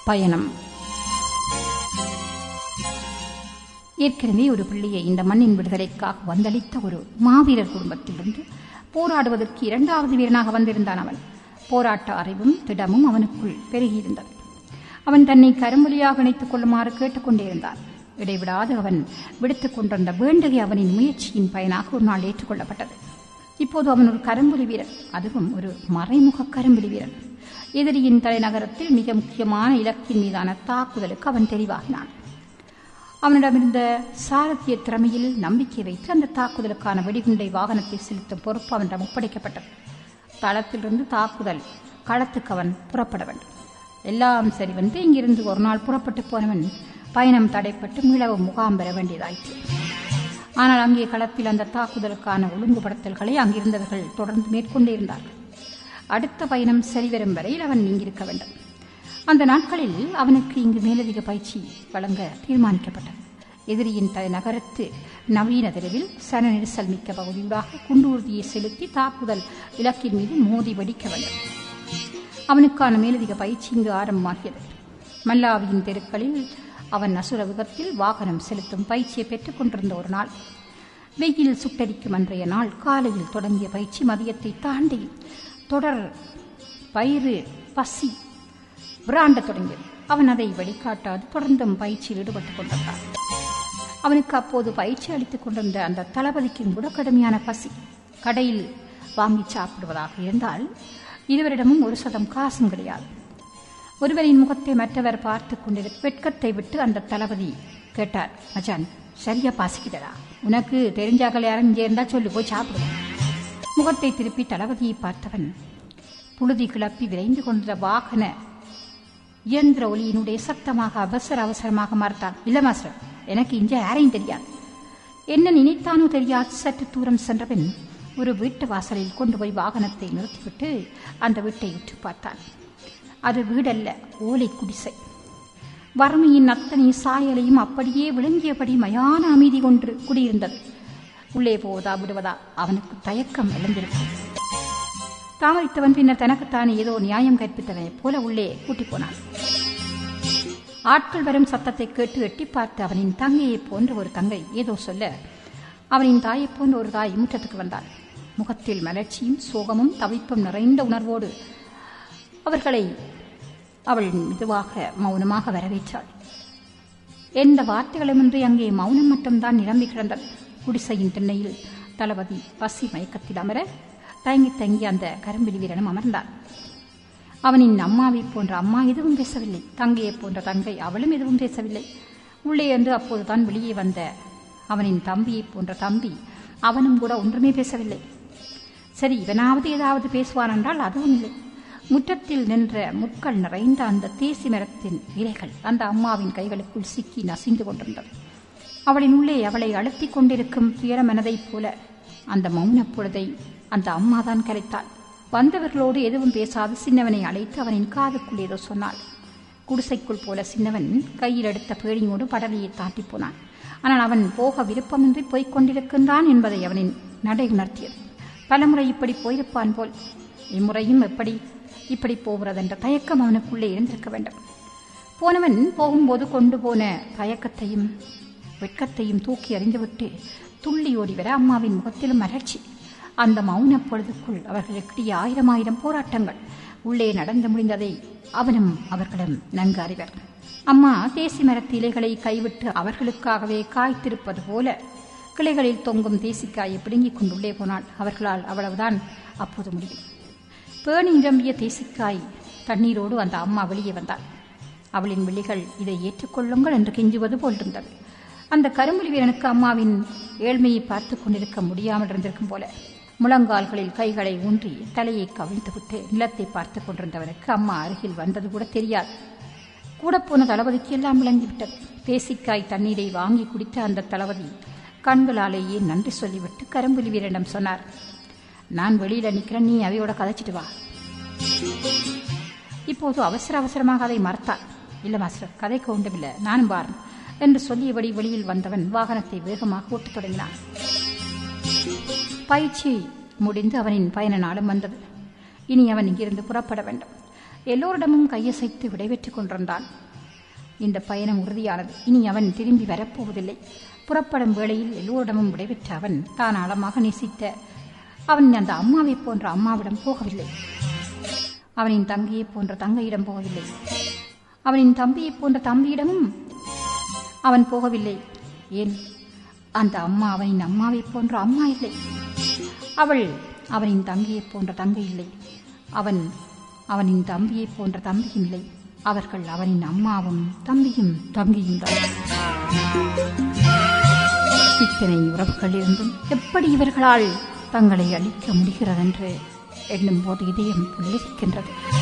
பயணம் ஏற்கனவே ஒரு பிள்ளையை இந்த மண்ணின் விடுதலைக்காக வந்தளித்த ஒரு மாவீரர் குடும்பத்திலிருந்து போராடுவதற்கு இரண்டாவது வீரனாக வந்திருந்தான் அவன் போராட்ட அறிவும் திடமும் அவனுக்குள் பெருகியிருந்தது அவன் தன்னை கரும்புலியாக இணைத்துக் கொள்ளுமாறு கேட்டுக்கொண்டே இருந்தான் இடைவிடாது அவன் விடுத்துக் கொண்டிருந்த வேண்டுகை அவனின் முயற்சியின் பயனாக ஒரு நாள் ஏற்றுக்கொள்ளப்பட்டது இப்போது அவன் ஒரு கரும்புலி வீரன் அதுவும் ஒரு மறைமுக கரும்புலி வீரன் எதிரியின் தலைநகரத்தில் மிக முக்கியமான இலக்கின் மீதான தாக்குதலுக்கு அவன் தெரிவாகினான் அவனிடமிருந்த சாரத்திய திறமையில் நம்பிக்கை வைத்து அந்த தாக்குதலுக்கான வெடிகுண்டை வாகனத்தை செலுத்தும் பொறுப்பு அவனிடம் ஒப்படைக்கப்பட்டது தளத்திலிருந்து தாக்குதல் களத்துக்கு அவன் புறப்பட வேண்டும் எல்லாம் சரி வந்து இங்கிருந்து ஒரு நாள் புறப்பட்டு போனவன் பயணம் தடைப்பட்டு மீளவும் முகாம் பெற வேண்டியதாயிற்று ஆனால் அங்கே களத்தில் அந்த தாக்குதலுக்கான ஒழுங்குபடுத்தல்களை அங்கிருந்தவர்கள் தொடர்ந்து மேற்கொண்டே இருந்தார்கள் அடுத்த பயணம் சரிவரும் வரையில் அவன் இங்கிருக்க வேண்டும் அந்த நாட்களில் அவனுக்கு இங்கு மேலதிக பயிற்சி வழங்க தீர்மானிக்கப்பட்டது எதிரியின் தலைநகரத்து நவீன தெருவில் சன நெரிசல் மிக்க பகுதியூடாக குண்டூர்தியை செலுத்தி தாக்குதல் இலக்கின் மீது மோதி வெடிக்க வேண்டும் அவனுக்கான மேலதிக பயிற்சி இங்கு ஆரம்பமாகியது மல்லாவியின் தெருக்களில் அவன் அசுர விதத்தில் வாகனம் செலுத்தும் பயிற்சியை பெற்றுக் கொண்டிருந்த ஒரு நாள் வெயில் சுட்டரிக்கும் அன்றைய நாள் காலையில் தொடங்கிய பயிற்சி மதியத்தை தாண்டி தொடர் பயிறு பசி விராண்ட தொடங்கியது அவன் அதை வெளிக்காட்டாது தொடர்ந்தும் பயிற்சியில் ஈடுபட்டுக் கொண்டிருந்தான் அவனுக்கு அப்போது பயிற்சி அளித்துக் கொண்டிருந்த அந்த தளபதிக்கும் கூட கடுமையான பசி கடையில் வாங்கி சாப்பிடுவதாக இருந்தால் இருவரிடமும் ஒரு சதம் காசும் கிடையாது ஒருவரின் முகத்தை மற்றவர் பார்த்து கொண்டிருக்க வெட்கத்தை விட்டு அந்த தளபதி கேட்டார் மச்சான் சரியா பாசிக்கிட்டடா உனக்கு தெரிஞ்சாக்கள் யாரும் இங்கே இருந்தா சொல்லு போய் சாப்பிடுவேன் முகத்தை திருப்பி தளபதியை பார்த்தவன் புழுதி கிளப்பி விரைந்து கொண்ட வாகன இயந்திர ஒலியினுடைய சத்தமாக அவசர அவசரமாக மறுத்தான் இல்ல மாஸ்டர் எனக்கு இங்க யாரையும் தெரியாது என்ன நினைத்தானோ தெரியாது சற்று தூரம் சென்றவன் ஒரு வீட்டு வாசலில் கொண்டு போய் வாகனத்தை நிறுத்திவிட்டு அந்த வீட்டை உற்று பார்த்தான் அது வீடல்ல ஓலை குடிசை வறுமையின் அத்தனை சாயலையும் அப்படியே விளங்கியபடி மயான அமைதி கொன்று குடியிருந்தது உள்ளே போவதா விடுவதா அவனுக்கு தயக்கம் எழுந்திருக்கும் தாமதித்தவன் பின்னர் தனக்குத்தானே ஏதோ நியாயம் கற்பித்தவனைப் போல உள்ளே கூட்டிப் போனான் ஆட்கள் வரும் சத்தத்தை கேட்டு எட்டி பார்த்து அவனின் தங்கையைப் போன்ற ஒரு தங்கை ஏதோ சொல்ல அவனின் தாயைப் போன்ற ஒரு தாய் முற்றத்துக்கு வந்தாள் முகத்தில் மலர்ச்சியும் சோகமும் தவிப்பும் நிறைந்த உணர்வோடு அவர்களை அவள் மெதுவாக மௌனமாக வரவேற்றாள் எந்த வார்த்தைகளுமின்றி அங்கே மௌனம் மட்டும்தான் நிரம்பி கிடந்தது குடிசையின் திண்ணையில் தளபதி பசி மயக்கத்தில் அமர தயங்கி தங்கி அந்த கரும்பிலி வீரனும் அமர்ந்தான் அவனின் அம்மாவை போன்ற அம்மா எதுவும் பேசவில்லை தங்கையை போன்ற தங்கை அவளும் எதுவும் பேசவில்லை உள்ளே என்று அப்போதுதான் வெளியே வந்த அவனின் தம்பியை போன்ற தம்பி அவனும் கூட ஒன்றுமே பேசவில்லை சரி இவனாவது ஏதாவது பேசுவான் என்றால் அதுவும் இல்லை முற்றத்தில் நின்ற முட்கள் நிறைந்த அந்த தேசி மரத்தின் இலைகள் அந்த அம்மாவின் கைகளுக்குள் சிக்கி நசிந்து கொண்டிருந்தது அவளின் உள்ளே அவளை அழுத்திக் கொண்டிருக்கும் துயர மனதைப் போல அந்த மௌனப் பொழுதை அந்த அம்மாதான் கரைத்தாள் வந்தவர்களோடு எதுவும் பேசாது சின்னவனை அழைத்து அவனின் காதுக்குள் ஏதோ சொன்னாள் குடிசைக்குள் போல சின்னவன் கையில் எடுத்த பேணியோடு படவையை தாட்டி போனான் ஆனால் அவன் போக விருப்பமின்றி போய்க் கொண்டிருக்கின்றான் என்பதை அவனின் நடை உணர்த்தியது பலமுறை இப்படி போயிருப்பான் போல் இம்முறையும் எப்படி இப்படி போகிறதென்ற தயக்கம் அவனுக்குள்ளே இருந்திருக்க வேண்டும் போனவன் போகும்போது கொண்டு போன தயக்கத்தையும் வெட்கத்தையும் தூக்கி அறிந்துவிட்டு துள்ளி ஓடி வர அம்மாவின் முகத்திலும் மலர்ச்சி அந்த மௌன பொழுதுக்குள் அவர்களுக்கிடையே ஆயிரம் ஆயிரம் போராட்டங்கள் உள்ளே நடந்து முடிந்ததை அவனும் அவர்களும் நன்கு அறிவர் அம்மா தேசி மரத்து இலைகளை கைவிட்டு அவர்களுக்காகவே காய்த்திருப்பது போல கிளைகளில் தொங்கும் தேசிக்காயை பிடுங்கிக் கொண்டுள்ளே போனாள் அவர்களால் அவ்வளவுதான் அப்போது முடியும் பேணி நிரம்பிய தேசிக்காய் தண்ணீரோடு அந்த அம்மா வெளியே வந்தாள் அவளின் விழிகள் இதை ஏற்றுக்கொள்ளுங்கள் என்று கெஞ்சுவது போல் இருந்தது அந்த கரும்புலி வீரனுக்கு அம்மாவின் ஏழ்மையை பார்த்து கொண்டிருக்க முடியாமல் இருந்திருக்கும் போல முழங்கால்களில் கைகளை ஊன்றி தலையை கவிழ்த்துவிட்டு நிலத்தை பார்த்து கொண்டிருந்தவனுக்கு அம்மா அருகில் வந்தது கூட தெரியாது கூட போன தளபதிக்கு எல்லாம் விளங்கிவிட்டது தேசிக்காய் தண்ணீரை வாங்கி குடித்த அந்த தளபதி கண்களாலேயே நன்றி சொல்லிவிட்டு கரும்புலி வீரனிடம் சொன்னார் நான் வெளியில நிக்கிறேன் நீ அவையோட கதைச்சிட்டு வா இப்போது அவசர அவசரமாக அதை மறுத்தார் இல்ல மாஸ்டர் கதைக்கு ஒன்றுமில்லை நானும் பாரன் என்று சொல்லியபடி வெளியில் வந்தவன் வாகனத்தை வேகமாக ஓட்டத் தொடங்கினான் பயிற்சி முடிந்து அவனின் பயண நாளும் வந்தது இனி அவன் இங்கிருந்து புறப்பட வேண்டும் எல்லோரிடமும் கையசைத்து விடைபெற்றுக் கொண்டிருந்தான் இந்த பயணம் உறுதியானது இனி அவன் திரும்பி வரப்போவதில்லை புறப்படும் வேளையில் எல்லோரிடமும் விடைபெற்ற அவன் தான் ஆழமாக நேசித்த அவன் அந்த அம்மாவைப் போன்ற அம்மாவிடம் போகவில்லை அவனின் தங்கையைப் போன்ற தங்கையிடம் போகவில்லை அவனின் தம்பியைப் போன்ற தம்பியிடமும் அவன் போகவில்லை ஏன் அந்த அம்மா அவனின் அம்மாவைப் போன்ற அம்மா இல்லை அவள் அவனின் தங்கையைப் போன்ற தங்கை இல்லை அவன் அவனின் தம்பியைப் போன்ற தம்பியும் இல்லை அவர்கள் அவனின் அம்மாவும் தம்பியும் தங்கியும் தான் இத்தனை உறவுகள் இருந்தும் எப்படி இவர்களால் தங்களை அழிக்க முடிகிறதென்று எண்ணும்போது இதயம் புல்லரிக்கின்றது